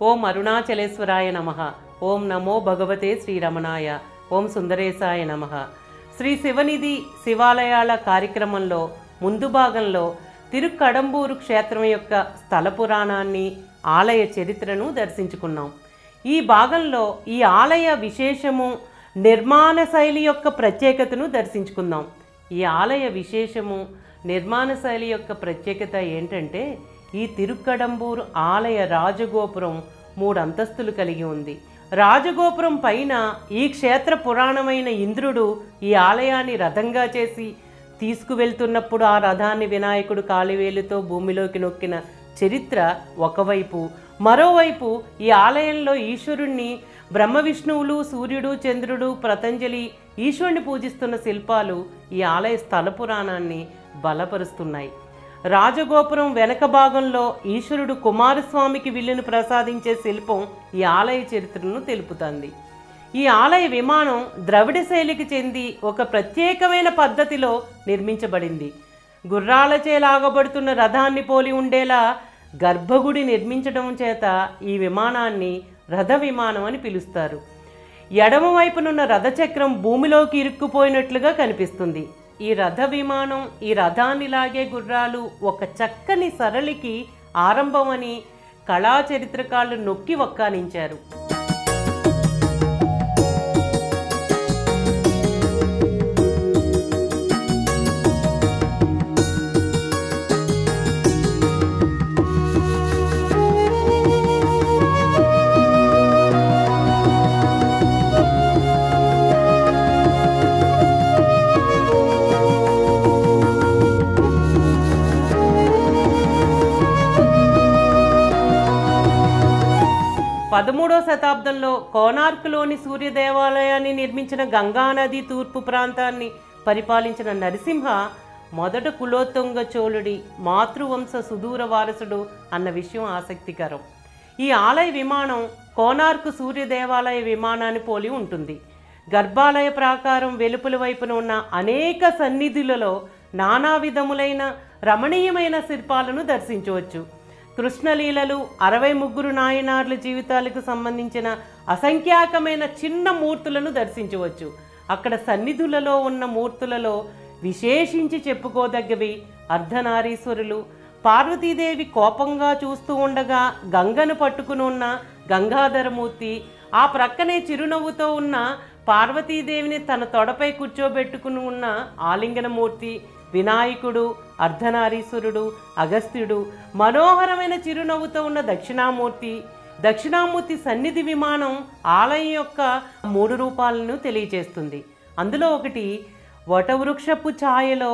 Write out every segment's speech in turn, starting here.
ఓం అరుణాచలేశ్వరాయ నమ ఓం నమో భగవతే శ్రీరమణాయ ఓం సుందరేశాయ నమ శ్రీ శివనిధి శివాలయాల కార్యక్రమంలో ముందు భాగంలో తిరుక్కడంబూరు క్షేత్రం యొక్క స్థల పురాణాన్ని ఆలయ చరిత్రను దర్శించుకున్నాం ఈ భాగంలో ఈ ఆలయ విశేషము నిర్మాణ శైలి యొక్క ప్రత్యేకతను దర్శించుకుందాం ఈ ఆలయ విశేషము నిర్మాణ శైలి యొక్క ప్రత్యేకత ఏంటంటే ఈ తిరుక్కడంబూరు ఆలయ రాజగోపురం మూడు అంతస్తులు కలిగి ఉంది రాజగోపురం పైన ఈ క్షేత్ర పురాణమైన ఇంద్రుడు ఈ ఆలయాన్ని రథంగా చేసి తీసుకువెళ్తున్నప్పుడు ఆ రథాన్ని వినాయకుడు కాలివేలుతో భూమిలోకి నొక్కిన చరిత్ర ఒకవైపు మరోవైపు ఈ ఆలయంలో ఈశ్వరుణ్ణి బ్రహ్మ విష్ణువులు సూర్యుడు చంద్రుడు పతంజలి ఈశ్వరుని పూజిస్తున్న శిల్పాలు ఈ ఆలయ స్థల పురాణాన్ని బలపరుస్తున్నాయి రాజగోపురం వెనక భాగంలో ఈశ్వరుడు కుమారస్వామికి విల్లును ప్రసాదించే శిల్పం ఈ ఆలయ చరిత్రను తెలుపుతుంది ఈ ఆలయ విమానం ద్రవిడ శైలికి చెంది ఒక ప్రత్యేకమైన పద్ధతిలో నిర్మించబడింది గుర్రాలచే లాగబడుతున్న రథాన్ని పోలి ఉండేలా గర్భగుడి నిర్మించడం చేత ఈ విమానాన్ని రథ విమానం అని పిలుస్తారు ఎడమ వైపునున్న రథచక్రం భూమిలోకి ఇరుక్కుపోయినట్లుగా కనిపిస్తుంది ఈ రథ విమానం ఈ రథాన్ని లాగే గుర్రాలు ఒక చక్కని సరళికి ఆరంభమని కళా చరిత్రకారులు నొక్కి వక్కానించారు పదమూడవ శతాబ్దంలో కోనార్క్లోని సూర్య దేవాలయాన్ని నిర్మించిన గంగానది తూర్పు ప్రాంతాన్ని పరిపాలించిన నరసింహ మొదట కులోత్తుంగ చోళుడి మాతృవంశ సుదూర వారసుడు అన్న విషయం ఆసక్తికరం ఈ ఆలయ విమానం కోనార్క్ సూర్య దేవాలయ విమానాన్ని పోలి ఉంటుంది గర్భాలయ ప్రాకారం వెలుపల వైపున ఉన్న అనేక సన్నిధులలో నానా విధములైన రమణీయమైన శిల్పాలను దర్శించవచ్చు కృష్ణలీలలు అరవై ముగ్గురు నాయనార్ల జీవితాలకు సంబంధించిన అసంఖ్యాకమైన చిన్న మూర్తులను దర్శించవచ్చు అక్కడ సన్నిధులలో ఉన్న మూర్తులలో విశేషించి చెప్పుకోదగ్గవి అర్ధనారీశ్వరులు పార్వతీదేవి కోపంగా చూస్తూ ఉండగా గంగను పట్టుకుని ఉన్న గంగాధరమూర్తి ఆ ప్రక్కనే చిరునవ్వుతో ఉన్న పార్వతీదేవిని తన తొడపై కూర్చోబెట్టుకుని ఉన్న ఆలింగనమూర్తి వినాయకుడు అర్ధనారీశ్వరుడు అగస్త్యుడు మనోహరమైన చిరునవ్వుతో ఉన్న దక్షిణామూర్తి దక్షిణామూర్తి సన్నిధి విమానం ఆలయం యొక్క మూడు రూపాలను తెలియజేస్తుంది అందులో ఒకటి వటవృక్షపు ఛాయలో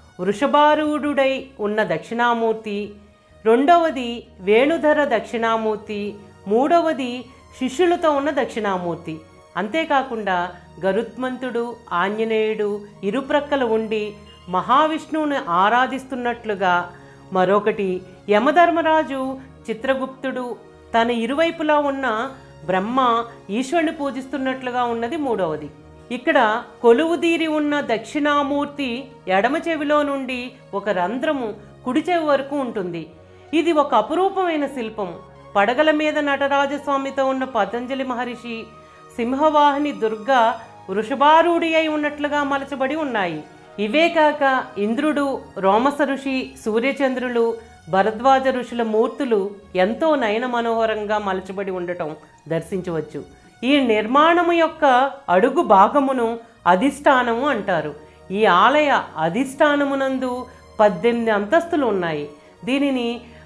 వృషభారూఢుడై ఉన్న దక్షిణామూర్తి రెండవది వేణుధర దక్షిణామూర్తి మూడవది శిష్యులతో ఉన్న దక్షిణామూర్తి అంతేకాకుండా గరుత్మంతుడు ఆంజనేయుడు ఇరుప్రక్కల ఉండి మహావిష్ణువుని ఆరాధిస్తున్నట్లుగా మరొకటి యమధర్మరాజు చిత్రగుప్తుడు తన ఇరువైపులా ఉన్న బ్రహ్మ ఈశ్వరుని పూజిస్తున్నట్లుగా ఉన్నది మూడవది ఇక్కడ కొలువుదీరి ఉన్న దక్షిణామూర్తి ఎడమ చెవిలో నుండి ఒక రంధ్రము కుడి చెవి వరకు ఉంటుంది ఇది ఒక అపురూపమైన శిల్పం పడగల మీద నటరాజస్వామితో ఉన్న పతంజలి మహర్షి సింహవాహిని దుర్గా వృషభారూఢి అయి ఉన్నట్లుగా మలచబడి ఉన్నాయి ఇవే కాక ఇంద్రుడు రోమస ఋషి సూర్యచంద్రులు భరద్వాజ ఋషుల మూర్తులు ఎంతో నయన మనోహరంగా మలచబడి ఉండటం దర్శించవచ్చు ఈ నిర్మాణము యొక్క అడుగు భాగమును అధిష్టానము అంటారు ఈ ఆలయ అధిష్టానమునందు పద్దెనిమిది అంతస్తులు ఉన్నాయి దీనిని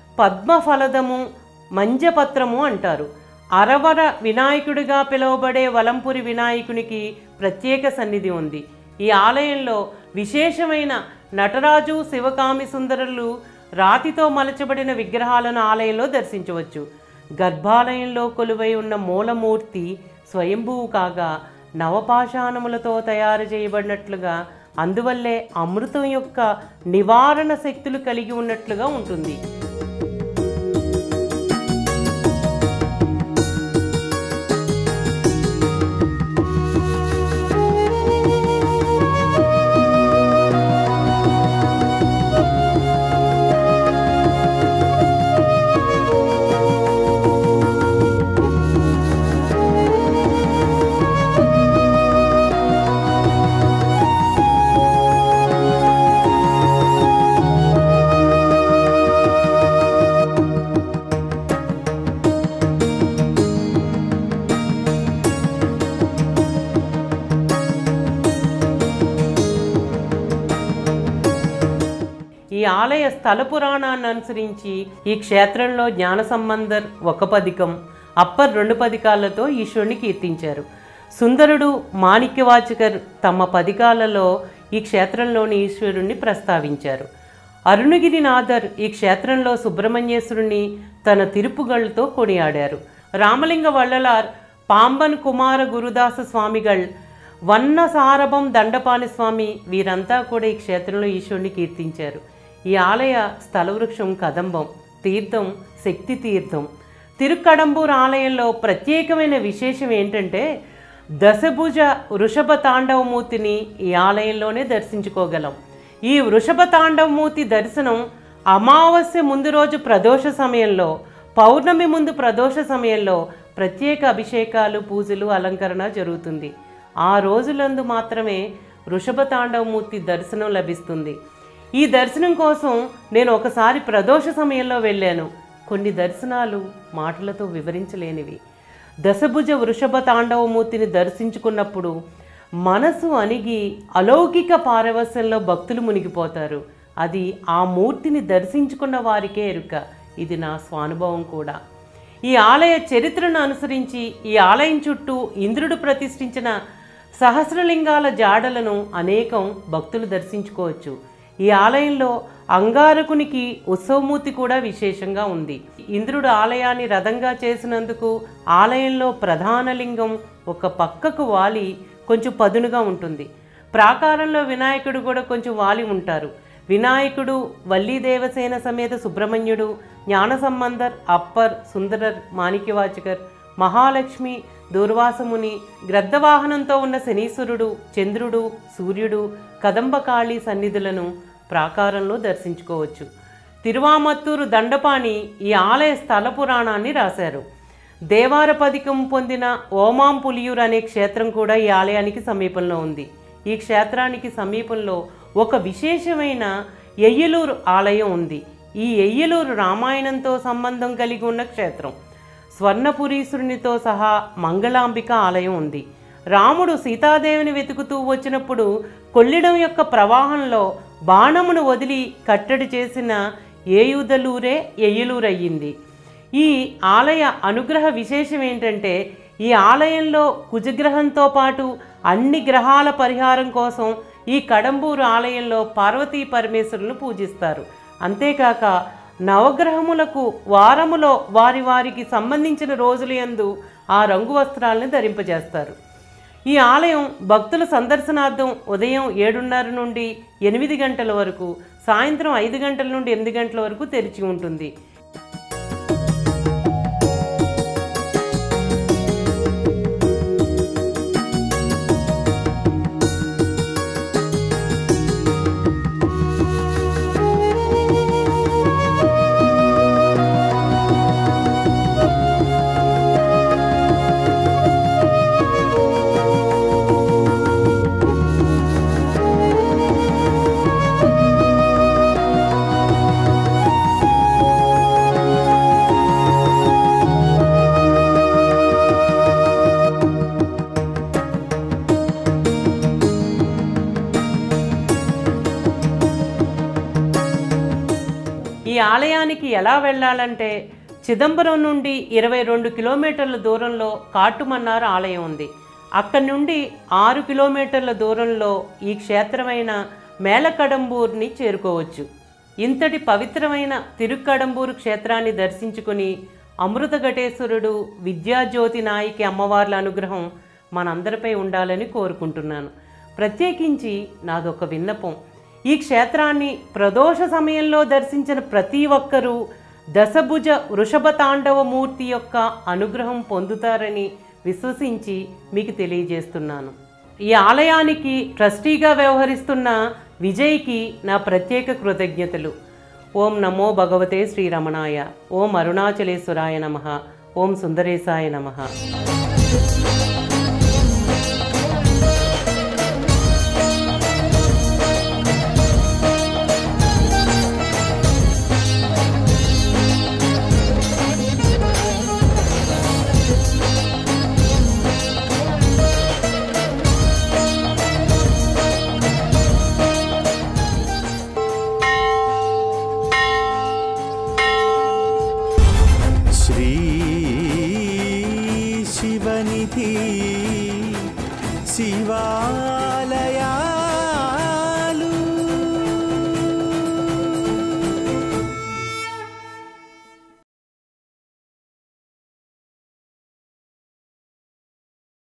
పద్మఫలదము మంజపత్రము అంటారు అరవర వినాయకుడిగా పిలువబడే వలంపురి వినాయకునికి ప్రత్యేక సన్నిధి ఉంది ఈ ఆలయంలో విశేషమైన నటరాజు శివకామి సుందరులు రాతితో మలచబడిన విగ్రహాలను ఆలయంలో దర్శించవచ్చు గర్భాలయంలో కొలువై ఉన్న మూలమూర్తి స్వయంభువు కాగా నవపాషాణములతో తయారు చేయబడినట్లుగా అందువల్లే అమృతం యొక్క నివారణ శక్తులు కలిగి ఉన్నట్లుగా ఉంటుంది ఆలయ స్థల పురాణాన్ని అనుసరించి ఈ క్షేత్రంలో జ్ఞాన సంబంధర్ ఒక పదికం అప్పర్ రెండు పదికాలతో ఈశ్వరుని కీర్తించారు సుందరుడు మాణిక్యవాచకర్ తమ పదికాలలో ఈ క్షేత్రంలోని ఈశ్వరుణ్ణి ప్రస్తావించారు అరుణగిరినాథర్ ఈ క్షేత్రంలో సుబ్రహ్మణ్యేశ్వరుని తన తిరుపుగళ్లతో కొనియాడారు రామలింగ వள்ளలార్ పాంబన్ కుమార గురుదాస స్వామిగళ్ వన్న సారభం దండపాణి స్వామి వీరంతా కూడా ఈ క్షేత్రంలో ఈశ్వరుని కీర్తించారు ఈ ఆలయ స్థలవృక్షం కదంబం తీర్థం శక్తి తీర్థం తిరుక్కడంబూర్ ఆలయంలో ప్రత్యేకమైన విశేషం ఏంటంటే దశభుజ వృషభ తాండవమూర్తిని ఈ ఆలయంలోనే దర్శించుకోగలం ఈ వృషభ తాండవమూర్తి దర్శనం అమావాస్య ముందు రోజు ప్రదోష సమయంలో పౌర్ణమి ముందు ప్రదోష సమయంలో ప్రత్యేక అభిషేకాలు పూజలు అలంకరణ జరుగుతుంది ఆ రోజులందు మాత్రమే వృషభ తాండవమూర్తి దర్శనం లభిస్తుంది ఈ దర్శనం కోసం నేను ఒకసారి ప్రదోష సమయంలో వెళ్ళాను కొన్ని దర్శనాలు మాటలతో వివరించలేనివి దశభుజ వృషభ తాండవమూర్తిని దర్శించుకున్నప్పుడు మనసు అణిగి అలౌకిక పారవస్యంలో భక్తులు మునిగిపోతారు అది ఆ మూర్తిని దర్శించుకున్న వారికే ఎరుక ఇది నా స్వానుభవం కూడా ఈ ఆలయ చరిత్రను అనుసరించి ఈ ఆలయం చుట్టూ ఇంద్రుడు ప్రతిష్ఠించిన సహస్రలింగాల జాడలను అనేకం భక్తులు దర్శించుకోవచ్చు ఈ ఆలయంలో అంగారకునికి ఉత్సవమూర్తి కూడా విశేషంగా ఉంది ఇంద్రుడు ఆలయాన్ని రథంగా చేసినందుకు ఆలయంలో ప్రధాన లింగం ఒక పక్కకు వాలి కొంచెం పదునుగా ఉంటుంది ప్రాకారంలో వినాయకుడు కూడా కొంచెం వాలి ఉంటారు వినాయకుడు వల్లీ దేవసేన సమేత సుబ్రహ్మణ్యుడు జ్ఞాన సంబంధర్ అప్పర్ సుందరర్ మాణిక్యవాచకర్ మహాలక్ష్మి దూర్వాసముని గ్రద్దవాహనంతో ఉన్న శనీశ్వరుడు చంద్రుడు సూర్యుడు కదంబకాళి సన్నిధులను ప్రాకారంలో దర్శించుకోవచ్చు తిరువామత్తూరు దండపాణి ఈ ఆలయ స్థల పురాణాన్ని రాశారు దేవారపదికం పొందిన ఓమాంపులియూర్ అనే క్షేత్రం కూడా ఈ ఆలయానికి సమీపంలో ఉంది ఈ క్షేత్రానికి సమీపంలో ఒక విశేషమైన ఎయ్యలూరు ఆలయం ఉంది ఈ ఎయ్యలూరు రామాయణంతో సంబంధం కలిగి ఉన్న క్షేత్రం స్వర్ణపురీశ్వరునితో సహా మంగళాంబిక ఆలయం ఉంది రాముడు సీతాదేవిని వెతుకుతూ వచ్చినప్పుడు కొల్లిడం యొక్క ప్రవాహంలో బాణమును వదిలి కట్టడి చేసిన ఏయుదలూరే ఎయ్యలూరయ్యింది ఈ ఆలయ అనుగ్రహ విశేషం ఏంటంటే ఈ ఆలయంలో కుజగ్రహంతో పాటు అన్ని గ్రహాల పరిహారం కోసం ఈ కడంబూరు ఆలయంలో పార్వతీ పరమేశ్వరులను పూజిస్తారు అంతేకాక నవగ్రహములకు వారములో వారి వారికి సంబంధించిన రోజుల యందు ఆ రంగు వస్త్రాలను ధరింపజేస్తారు ఈ ఆలయం భక్తుల సందర్శనార్థం ఉదయం ఏడున్నర నుండి ఎనిమిది గంటల వరకు సాయంత్రం ఐదు గంటల నుండి ఎనిమిది గంటల వరకు తెరిచి ఉంటుంది ఈ ఆలయానికి ఎలా వెళ్ళాలంటే చిదంబరం నుండి ఇరవై రెండు కిలోమీటర్ల దూరంలో కాటుమన్నార్ ఆలయం ఉంది అక్కడి నుండి ఆరు కిలోమీటర్ల దూరంలో ఈ క్షేత్రమైన మేళకడంబూర్ని చేరుకోవచ్చు ఇంతటి పవిత్రమైన తిరుక్కడంబూరు క్షేత్రాన్ని దర్శించుకుని అమృతఘటేశ్వరుడు విద్యాజ్యోతి నాయకి అమ్మవార్ల అనుగ్రహం మనందరిపై ఉండాలని కోరుకుంటున్నాను ప్రత్యేకించి నాదొక విన్నపం ఈ క్షేత్రాన్ని ప్రదోష సమయంలో దర్శించిన ప్రతి ఒక్కరూ దశభుజ వృషభ తాండవ మూర్తి యొక్క అనుగ్రహం పొందుతారని విశ్వసించి మీకు తెలియజేస్తున్నాను ఈ ఆలయానికి ట్రస్టీగా వ్యవహరిస్తున్న విజయ్కి నా ప్రత్యేక కృతజ్ఞతలు ఓం నమో భగవతే శ్రీరమణాయ ఓం అరుణాచలేశ్వరాయ నమ ఓం సుందరేశాయ నమః సన్నిధి శివాలయా